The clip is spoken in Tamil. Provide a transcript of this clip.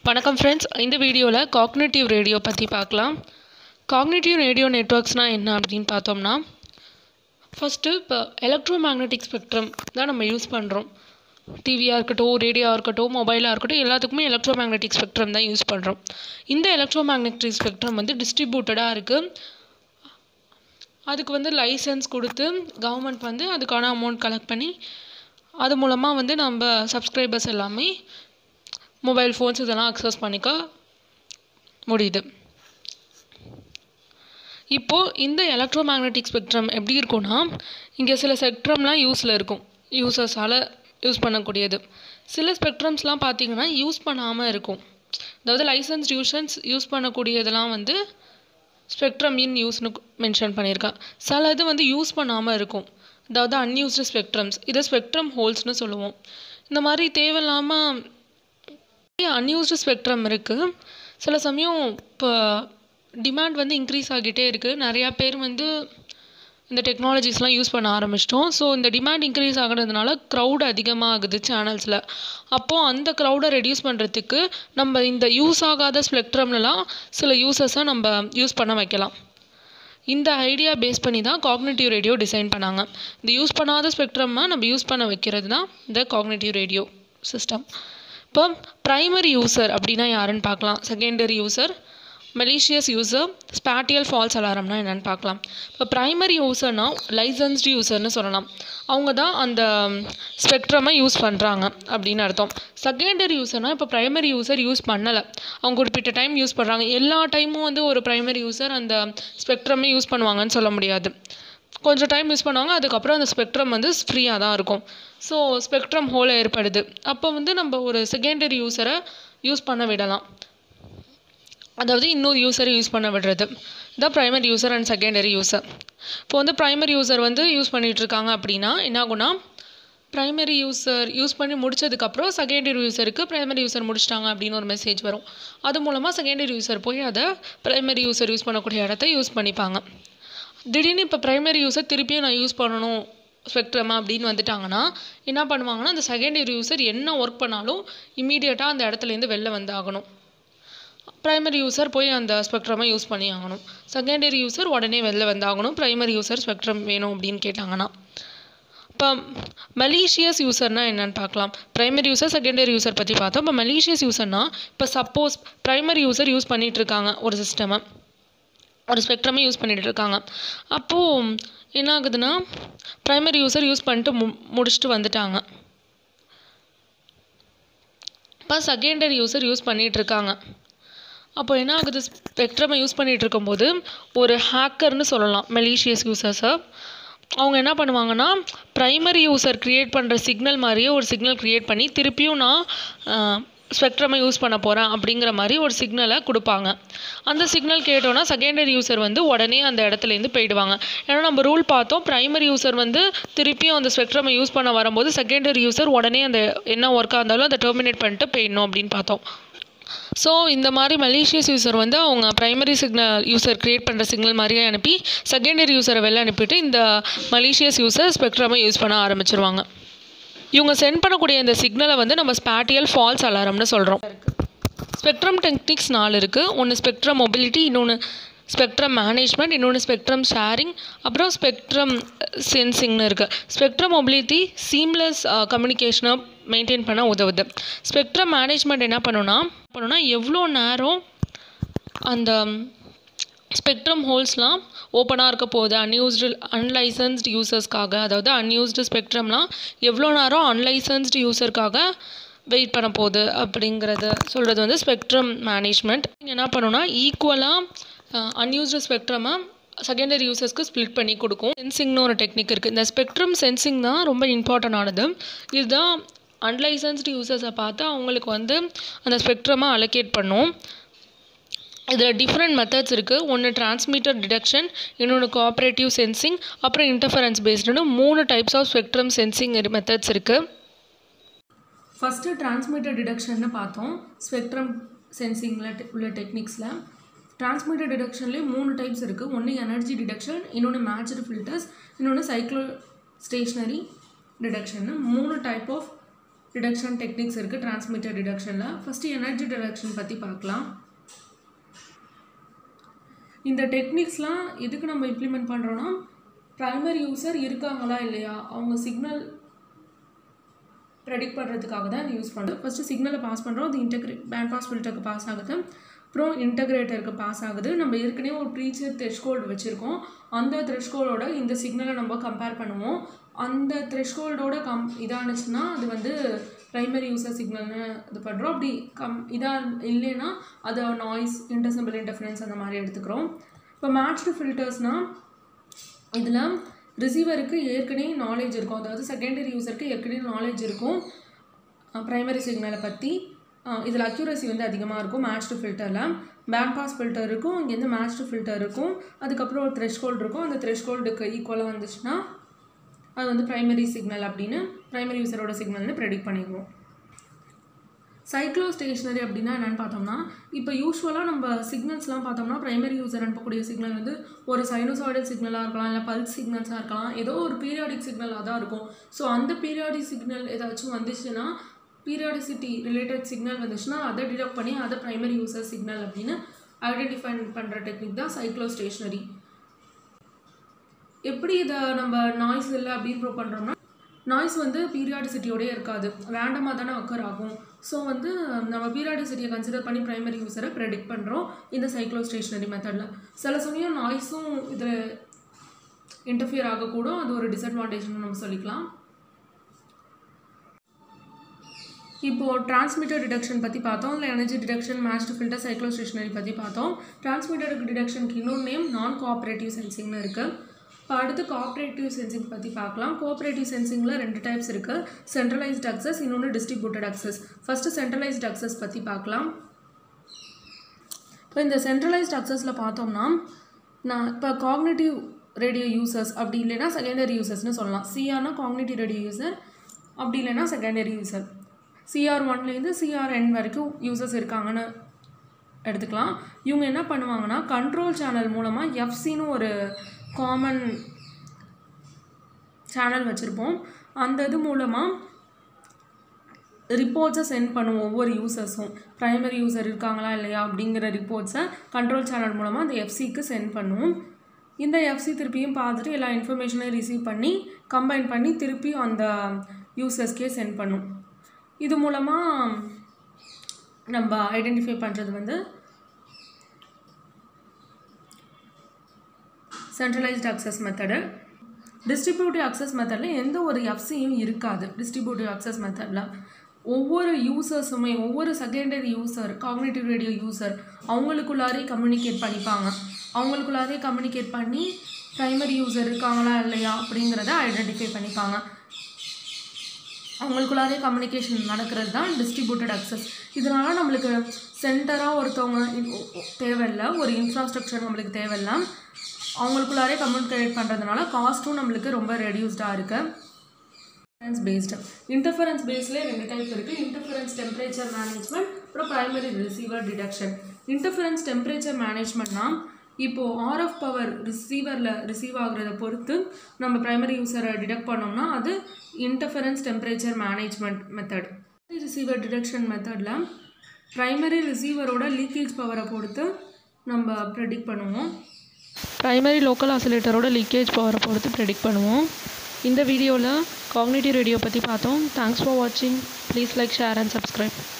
வணக்கம் ஃப்ரெண்ட்ஸ் இந்த வீடியோவில் காக்னேட்டிவ் ரேடியோ பற்றி பார்க்கலாம் காக்னேட்டிவ் ரேடியோ நெட்ஒர்க்ஸ்னால் என்ன அப்படின்னு பார்த்தோம்னா ஃபஸ்ட்டு இப்போ எலக்ட்ரோ மேக்னெட்டிக் ஸ்பெக்ட்ரம் தான் நம்ம யூஸ் பண்ணுறோம் டிவியாக இருக்கட்டும் ரேடியோவாக இருக்கட்டும் மொபைலாக இருக்கட்டும் எல்லாத்துக்குமே எலக்ட்ரோ மேக்னெட்டிக் ஸ்பெக்ட்ரம் தான் யூஸ் பண்ணுறோம் இந்த எலக்ட்ரோ மேக்னெட்டிக் ஸ்பெக்ட்ரம் வந்து டிஸ்ட்ரிபியூட்டடாக இருக்குது அதுக்கு வந்து லைசன்ஸ் கொடுத்து கவர்மெண்ட் வந்து அதுக்கான அமௌண்ட் கலெக்ட் பண்ணி அது மூலமாக வந்து நம்ம சப்ஸ்கிரைபர்ஸ் எல்லாமே மொபைல் ஃபோன்ஸ் இதெல்லாம் அக்சஸ் பண்ணிக்க முடியுது இப்போது இந்த எலக்ட்ரோ மேக்னெட்டிக் ஸ்பெக்ட்ரம் எப்படி இருக்கும்னா இங்கே சில ஸ்பெக்ட்ரம்லாம் யூஸில் இருக்கும் யூசர்ஸால் யூஸ் பண்ணக்கூடியது சில ஸ்பெக்ட்ரம்ஸ்லாம் பார்த்தீங்கன்னா யூஸ் பண்ணாமல் இருக்கும் அதாவது லைசன்ஸ் யூஷன்ஸ் யூஸ் பண்ணக்கூடியதெல்லாம் வந்து ஸ்பெக்ட்ரம் இன் யூஸ்னு மென்ஷன் பண்ணியிருக்கேன் சில இது வந்து யூஸ் பண்ணாமல் இருக்கும் அதாவது அன்யூஸ்டு ஸ்பெக்ட்ரம்ஸ் இதை ஸ்பெக்ட்ரம் ஹோல்ஸ்னு சொல்லுவோம் இந்த மாதிரி தேவையில்லாமல் அன்யூஸ்டு ஸ்பெக்ட்ரம் இருக்குது சில சமயம் இப்போ டிமாண்ட் வந்து இன்க்ரீஸ் ஆகிட்டே இருக்குது நிறையா பேர் வந்து இந்த டெக்னாலஜிஸ்லாம் யூஸ் பண்ண ஆரம்பிச்சிட்டோம் ஸோ இந்த டிமாண்ட் இன்க்ரீஸ் ஆகிறதுனால க்ரௌட் அதிகமாகுது சேனல்ஸில் அப்போது அந்த க்ரௌடை ரெடியூஸ் பண்ணுறதுக்கு நம்ம இந்த யூஸ் ஆகாத ஸ்பெக்ட்ரம்லலாம் சில யூசஸை நம்ம யூஸ் பண்ண வைக்கலாம் இந்த ஐடியா பேஸ் பண்ணி தான் காக்னேட்டிவ் ரேடியோ டிசைன் பண்ணாங்க இந்த யூஸ் பண்ணாத ஸ்பெக்ட்ரமாக நம்ம யூஸ் பண்ண வைக்கிறது தான் இந்த காக்னேட்டிவ் ரேடியோ சிஸ்டம் இப்போ ப்ரைமரி யூசர் அப்படின்னா யாருன்னு பார்க்கலாம் secondary user malicious user spatial false அலாரம்னா என்னென்னு பார்க்கலாம் இப்போ ப்ரைமரி யூசர்னா லைசன்ஸ்டு யூசர்னு சொல்லலாம் அவங்க தான் அந்த ஸ்பெக்ட்ரமை யூஸ் பண்ணுறாங்க அப்படின்னு அர்த்தம் செகண்டரி யூசர்னா இப்போ ப்ரைமரி யூசர் யூஸ் பண்ணலை அவங்க குறிப்பிட்ட டைம் யூஸ் பண்ணுறாங்க எல்லா டைமும் வந்து ஒரு ப்ரைமரி யூசர் அந்த ஸ்பெக்ட்ரமே யூஸ் பண்ணுவாங்கன்னு சொல்ல முடியாது கொஞ்சம் டைம் யூஸ் பண்ணுவாங்க அதுக்கப்புறம் அந்த ஸ்பெக்ட்ரம் வந்து ஃப்ரீயாக தான் இருக்கும் ஸோ ஸ்பெக்ட்ரம் ஹோல் ஏற்படுது அப்போ வந்து நம்ம ஒரு செகண்டரி யூஸரை யூஸ் பண்ண விடலாம் அதாவது இன்னொரு யூஸரை யூஸ் பண்ண விடுறது இதான் primary user and secondary user இப்போ வந்து ப்ரைமரி யூசர் வந்து யூஸ் பண்ணிகிட்ருக்காங்க அப்படின்னா என்ன ஆகும்னா ப்ரைமரி யூசர் யூஸ் பண்ணி முடிச்சதுக்கப்புறம் செகண்டரி யூசருக்கு ப்ரைமரி யூசர் முடிச்சிட்டாங்க அப்படின்னு ஒரு மெசேஜ் வரும் அது மூலமாக செகண்டரி யூசர் போய் அதை ப்ரைமரி யூசர் யூஸ் பண்ணக்கூடிய இடத்த யூஸ் பண்ணிப்பாங்க திடீர்னு இப்போ ப்ரைமரி யூசர் திருப்பியும் நான் யூஸ் பண்ணணும் ஸ்பெக்ட்ரமா அப்படின்னு வந்துட்டாங்கன்னா என்ன பண்ணுவாங்கன்னா அந்த செகண்டரி யூசர் என்ன ஒர்க் பண்ணாலும் இமீடியட்டாக அந்த இடத்துலேருந்து வெளில வந்து ஆகணும் ப்ரைமரி யூசர் போய் அந்த ஸ்பெக்ட்ரமை யூஸ் பண்ணி ஆகணும் செகண்டரி யூசர் உடனே வெளில வந்து ஆகணும் ப்ரைமரி யூசர் ஸ்பெக்ட்ரம் வேணும் அப்படின்னு கேட்டாங்கன்னா இப்போ மலீஷியஸ் யூசர்னால் என்னென்னு பார்க்கலாம் ப்ரைமரி யூசர் செகண்டரி யூசர் பற்றி பார்த்தோம் இப்போ மலீஷியஸ் யூசர்னால் இப்போ சப்போஸ் ப்ரைமரி யூசர் யூஸ் பண்ணிகிட்ருக்காங்க ஒரு சிஸ்டமை ஒரு ஸ்பெக்ட்ரமே யூஸ் பண்ணிகிட்டு இருக்காங்க அப்போது என்ன ஆகுதுன்னா ப்ரைமரி யூசர் யூஸ் பண்ணிட்டு மு முடிச்சுட்டு வந்துட்டாங்க இப்போ செகண்டரி யூசர் யூஸ் பண்ணிகிட்ருக்காங்க அப்போ என்ன ஆகுது ஸ்பெக்ட்ரமை யூஸ் பண்ணிகிட்டு இருக்கும்போது ஒரு ஹேக்கர்னு சொல்லலாம் மெலீஷியஸ் யூசர்ஸை அவங்க என்ன பண்ணுவாங்கன்னா ப்ரைமரி யூசர் க்ரியேட் பண்ணுற சிக்னல் மாதிரியே ஒரு சிக்னல் க்ரியேட் பண்ணி திருப்பியும் நான் ஸ்பெக்ட்ரமை யூஸ் பண்ண போகிறேன் அப்படிங்கிற மாதிரி ஒரு சிக்னலை கொடுப்பாங்க அந்த சிக்னல் கேட்டோன்னா செகண்டரி யூசர் வந்து உடனே அந்த இடத்துலேருந்து போயிடுவாங்க ஏன்னா நம்ம ரூல் பார்த்தோம் ப்ரைமரி யூசர் வந்து திருப்பியும் அந்த ஸ்பெக்ட்ரமை யூஸ் பண்ண வரும்போது செகண்டரி யூசர் உடனே அந்த என்ன ஒர்க்காக இருந்தாலும் அதை டெர்மினேட் பண்ணிட்டு போயிடணும் அப்படின்னு பார்த்தோம் ஸோ இந்த மாதிரி மலேசியஸ் யூசர் வந்து அவங்க ப்ரைமரி சிக்னல் யூசர் க்ரியேட் பண்ணுற சிக்னல் மாதிரியே அனுப்பி செகண்டரி யூசரை வெளில அனுப்பிட்டு இந்த மலேசியஸ் யூசர் ஸ்பெக்ட்ரமை யூஸ் பண்ண ஆரம்பிச்சிருவாங்க இவங்க சென்ட் பண்ணக்கூடிய இந்த சிக்னலை வந்து நம்ம ஸ்பேட்டியல் ஃபால்ஸ் அலாரம்னு சொல்கிறோம் ஸ்பெக்ட்ரம் டெக்னிக்ஸ் நாலு இருக்குது ஒன்று ஸ்பெக்ட்ரம் மொபிலிட்டி இன்னொன்று ஸ்பெக்ட்ரம் மேனேஜ்மெண்ட் இன்னொன்று ஸ்பெக்ட்ரம் ஷேரிங் அப்புறம் ஸ்பெக்ட்ரம் சென்சிங்னு இருக்குது ஸ்பெக்ட்ரம் மொபிலிட்டி சீம்லெஸ் கம்யூனிகேஷனை மெயின்டைன் பண்ண உதவுது ஸ்பெக்ட்ரம் மேனேஜ்மெண்ட் என்ன பண்ணுன்னா பண்ணுன்னா எவ்வளோ நேரம் அந்த ஸ்பெக்ட்ரம் ஹோல்ஸ்லாம் ஓப்பனாக இருக்க போகுது அன்யூஸ்டு அன்லைசன்ஸ்டு யூசர்ஸ்க்காக அதாவது அன்யூஸ்டு ஸ்பெக்ட்ரம்லாம் எவ்வளோ நேரம் அன்லைசன்ஸ்டு யூசருக்காக வெயிட் பண்ண போகுது அப்படிங்கிறத சொல்கிறது வந்து ஸ்பெக்ட்ரம் மேனேஜ்மெண்ட் என்ன பண்ணுன்னா ஈக்குவலாக அன்யூஸ்டு ஸ்பெக்ட்ரமாக செகண்டரி யூசர்ஸ்க்கு ஸ்ப்ளிட் பண்ணி கொடுக்கும் சென்சிங்னு ஒரு டெக்னிக் இருக்குது இந்த ஸ்பெக்ட்ரம் சென்சிங் தான் ரொம்ப இம்பார்ட்டன்ட் ஆனது இதுதான் அன்லைசன்ஸ்டு யூசர்ஸை பார்த்து அவங்களுக்கு வந்து அந்த ஸ்பெக்ட்ரமாக அலோகேட் பண்ணும் இதில் டிஃப்ரெண்ட் மெத்தட்ஸ் இருக்குது ஒன்று டிரான்ஸ்மிட்டர் டிடக்ஷன் இன்னொன்று கோஆப்ரேட்டிவ் சென்சிங் அப்புறம் இன்டர்ஃபரன்ஸ் பேஸ்டுன்னு மூணு types of spectrum sensing methods இருக்குது ஃபஸ்ட்டு டிரான்ஸ்மிட்டர் டிடக்ஷன்னு பார்த்தோம் ஸ்பெக்ட்ரம் சென்சிங்கில் உள்ள டெக்னிக்ஸில் டிரான்ஸ்மிட்டர் டிடக்ஷன்லேயே மூணு டைப்ஸ் இருக்குது ஒன்று எனர்ஜி டிடக்ஷன் இன்னொன்று மேட்ச்டு ஃபில்டர்ஸ் இன்னொன்று சைக்ளோ ஸ்டேஷ்னரி டிடக்ஷன்னு மூணு டைப் ஆஃப் டிடக்ஷன் டெக்னிக்ஸ் இருக்குது டிரான்ஸ்மிட்டர் டிடக்ஷனில் ஃபஸ்ட்டு எனர்ஜி டிடக்ஷன் பற்றி பார்க்கலாம் இந்த டெக்னிக்ஸ்லாம் எதுக்கு நம்ம இம்ப்ளிமெண்ட் பண்ணுறோன்னா ப்ரைமரி யூசர் இருக்காங்களா இல்லையா அவங்க சிக்னல் ப்ரெடிக்ட் பண்ணுறதுக்காக தான் யூஸ் பண்ணுறோம் ஃபஸ்ட்டு சிக்னலை பாஸ் பண்ணுறோம் அது இன்டெகிரே பேண்ட் பாஸ் ஃபில்டருக்கு பாஸ் ஆகுது அப்புறம் இன்டகிரேட்டருக்கு பாஸ் ஆகுது நம்ம ஏற்கனவே ஒரு ப்ரீச்சர் த்ரெஷ்கோல்டு வச்சுருக்கோம் அந்த த்ரெஷ்கோல்டோட இந்த சிக்னலை நம்ம கம்பேர் பண்ணுவோம் அந்த த்ரெஷ்கோல்டோட கம் இதானுச்சுன்னா அது வந்து ப்ரைமரி யூசர் சிக்னல்னு இது பண்ணுறோம் அப்படி கம் இதாக இல்லைன்னா அதை நாய்ஸ் இன்டர்சம்பிள் இன்டர்ஃபரன்ஸ் அந்த மாதிரி எடுத்துக்கிறோம் இப்போ மேட்ச்டு ஃபில்டர்ஸ்னால் இதில் ரிசீவருக்கு ஏற்கனவே நாலேஜ் இருக்கும் அதாவது செகண்டரி யூசருக்கு ஏற்கனவே நாலேஜ் இருக்கும் ப்ரைமரி சிக்னலை பற்றி இதில் அக்யூரசி வந்து அதிகமாக இருக்கும் மேட்ச்டு ஃபில்டரில் பேண்ட் பாஸ் ஃபில்டர் இருக்கும் இங்கேருந்து மேட்ச்டு ஃபில்டர் இருக்கும் அதுக்கப்புறம் ஒரு த்ரெஷ்கோல்டு இருக்கும் அந்த த்ரெஷ்கோல்டுக்கு ஈக்குவலாக வந்துச்சுன்னா அது வந்து ப்ரைமரி சிக்னல் அப்படின்னு ப்ரைமரி யூசரோட சிக்னல்னு ப்ரெடிக்ட் பண்ணிக்குவோம் சைக்ளோ ஸ்டேஷ்னரி அப்படின்னா என்னென்னு பார்த்தோம்னா இப்போ யூஸ்வலாக நம்ம சிக்னல்ஸ்லாம் பார்த்தோம்னா ப்ரைமரி யூசர் அனுப்பக்கூடிய சிக்னல் வந்து ஒரு சைனோசாய்டல் சிக்னலாக இருக்கலாம் இல்லை பல்ஸ் சிக்னல்ஸாக இருக்கலாம் ஏதோ ஒரு பீரியாடிக் சிக்னலாக தான் இருக்கும் ஸோ அந்த பீரியாடிக் சிக்னல் ஏதாச்சும் வந்துச்சுன்னா பீரியாடிசிட்டி ரிலேட்டட் சிக்னல் வந்துச்சுன்னா அதை டிடெக்ட் பண்ணி அதை ப்ரைமரி யூசர் சிக்னல் அப்படின்னு ஐடென்டிஃபை பண்ணுற டெக்னிக் தான் சைக்ளோ ஸ்டேஷ்னரி எப்படி இதை நம்ம நாய்ஸ் இல்லை அப்படின்னு ப்ரூவ் பண்ணுறோம்னா நாய்ஸ் வந்து பீரியாடிசிட்டியோடய இருக்காது ரேண்டமாக தானே அக்கர் ஆகும் ஸோ வந்து நம்ம பீரியாடிசிட்டியை கன்சிடர் பண்ணி ப்ரைமரி யூஸரை ப்ரெடிக்ட் பண்ணுறோம் இந்த சைக்ளோ ஸ்டேஷ்னரி மெத்தடில் சில சமயம் நாய்ஸும் இதில் இன்டர்ஃபியர் ஆகக்கூடும் அது ஒரு டிஸ்அட்வான்டேஜ்னு நம்ம சொல்லிக்கலாம் இப்போது டிரான்ஸ்மிட்டர் டிடக்ஷன் பற்றி பார்த்தோம் இல்லை energy detection matched filter cyclostationary பற்றி பார்த்தோம் டிரான்ஸ்மிட்டருக்கு டிடக்ஷனுக்கு இன்னொரு நேம் நான் கோஆப்ரேட்டிவ் சென்சிங்னு இருக்குது இப்போ அடுத்து கோஆப்ரேட்டிவ் சென்சிங் பற்றி பார்க்கலாம் கோஆப்ரேட்டிவ் சென்சிங்கில் ரெண்டு டைப்ஸ் இருக்குது சென்ட்ரலைஸ்ட் அக்சஸ் இன்னொன்று distributed access first centralised access பற்றி பார்க்கலாம் இப்போ இந்த சென்ட்ரலைஸ்ட் அக்சஸில் பார்த்தோம்னா நான் இப்போ காக்னேட்டிவ் ரேடியோ யூசர்ஸ் அப்படி இல்லைன்னா செகண்டரி யூசர்ஸ்னு சொல்லலாம் சிஆர்னா காக்னேட்டிவ் ரேடியோ யூசர் அப்படி இல்லைன்னா செகண்டரி யூசர் சிஆர் ஒன்லேருந்து சிஆர்என் வரைக்கும் யூசர்ஸ் இருக்காங்கன்னு எடுத்துக்கலாம் இவங்க என்ன பண்ணுவாங்கன்னா கண்ட்ரோல் சேனல் மூலமாக எஃப்சின்னு ஒரு காமன் சேனல் வச்சுருப்போம் அந்த இது மூலமாக ரிப்போர்ட்ஸை சென்ட் பண்ணுவோம் ஒவ்வொரு யூசர்ஸும் ப்ரைமரி யூசர் இருக்காங்களா இல்லையா அப்படிங்கிற ரிப்போர்ட்ஸை கண்ட்ரோல் சேனல் மூலமாக அந்த எஃப்சிக்கு சென்ட் பண்ணுவோம் இந்த எஃப்சி திருப்பியும் பார்த்துட்டு எல்லா இன்ஃபர்மேஷனையும் ரிசீவ் பண்ணி கம்பைன் பண்ணி திருப்பி அந்த யூசர்ஸ்க்கே சென்ட் பண்ணும் இது மூலமாக நம்ம ஐடென்டிஃபை பண்ணுறது வந்து centralised access method distributive access மெத்தடில் எந்த ஒரு எஃப்சியும் இருக்காது டிஸ்ட்ரிபியூட்டிவ் அக்சஸ் மெத்தடில் ஒவ்வொரு யூசர்ஸுமே ஒவ்வொரு secondary user cognitive radio user அவங்களுக்குள்ளாரே கம்யூனிகேட் பண்ணிப்பாங்க அவங்களுக்குள்ளாரே கம்யூனிகேட் பண்ணி ப்ரைமரி யூசர் இருக்காங்களா இல்லையா அப்படிங்கிறத ஐடென்டிஃபை பண்ணிப்பாங்க அவங்களுக்குள்ளாரே கம்யூனிகேஷன் நடக்கிறது தான் டிஸ்ட்ரிபியூட்டட் அக்சஸ் இதனால் நம்மளுக்கு சென்டராக ஒருத்தவங்க தேவையில்லை ஒரு இன்ஃப்ராஸ்ட்ரக்சர் நம்மளுக்கு தேவையில்லை அவங்களுக்குள்ளாரே கம்யூனிகேட் பண்ணுறதுனால காஸ்ட்டும் நம்மளுக்கு ரொம்ப ரெடியூஸ்டாக இருக்குது இன்டர்ஃபரன்ஸ் பேஸ்டு இன்டர்ஃபரன்ஸ் பேஸ்லேயே ரெண்டு டைப் இருக்குது இன்டர்ஃபரன்ஸ் டெம்பரேச்சர் மேனேஜ்மெண்ட் அப்புறம் primary receiver detection interference temperature மேனேஜ்மெண்ட்னா இப்போது ஆர்எஃப் பவர் ரிசீவரில் ரிசீவ் ஆகுறத பொறுத்து நம்ம ப்ரைமரி யூஸரை டிடெக்ட் பண்ணோம்னா அது interference temperature management method receiver detection மெத்தடில் ப்ரைமரி ரிசீவரோட லீக்கேஜ் பவரை பொறுத்து நம்ம ப்ரெடிக்ட் பண்ணுவோம் ப்ரைமரி லோக்கல் ஆசிலேட்டரோட லீக்கேஜ் பவரை பொறுத்து ப்ரெடிக்ட் பண்ணுவோம் இந்த வீடியோவில் காக்னேட்டிவ் ரேடியோ பற்றி பார்த்தோம் தேங்க்ஸ் ஃபார் வாட்சிங் please like share and subscribe